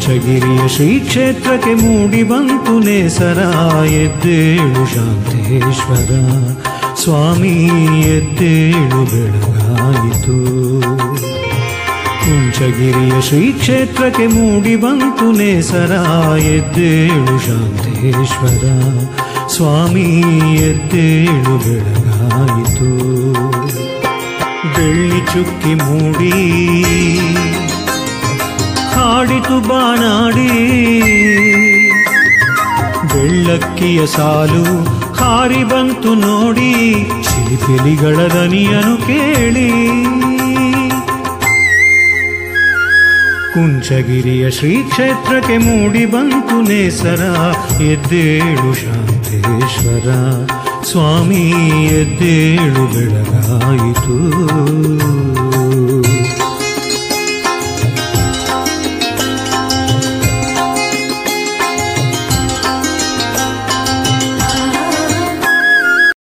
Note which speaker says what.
Speaker 1: ಕುಂಚಗಿರಿಯ ಶ್ರೀ ಕ್ಷೇತ್ರಕ್ಕೆ ಮೂಡಿ ಬಂತು ನೇಸರ ಎದ್ದೇಳು ಶಾಂತೇಶ್ವರ ಸ್ವಾಮಿ ಎದ್ದೇಳು ಬೆಳಗಾಯಿತು ಕುಂಚಗಿರಿಯ ಶ್ರೀ ಕ್ಷೇತ್ರಕ್ಕೆ ಮೂಡಿ ಬಂತು ನೇಸರ ಎದ್ದೇಳು ಶಾಂತೇಶ್ವರ ಸ್ವಾಮಿ ಎದ್ದೇಳು ಬೆಳಗಾಯಿತು ಬೆಳ್ಳಿ ಚುಕ್ಕಿ ಮೂಡಿ ಹಾಡಿತು ಬಾನಾಡಿ ಬೆಳ್ಳಕ್ಕಿಯ ಸಾಲು ಹಾರಿ ಬಂತು ನೋಡಿ ಚಿಲಿಪಿಲಿಗಳ ದನಿಯನು ಕೇಳಿ ಕುಂಚಗಿರಿಯ ಶ್ರೀ ಕ್ಷೇತ್ರಕ್ಕೆ ಮೂಡಿ ಬಂತು ನೇಸರ ಎದ್ದೇಳು ಶಾಂತೇಶ್ವರ ಸ್ವಾಮಿ ಎದ್ದೇಳು ಬೆಳಗಾಯಿತು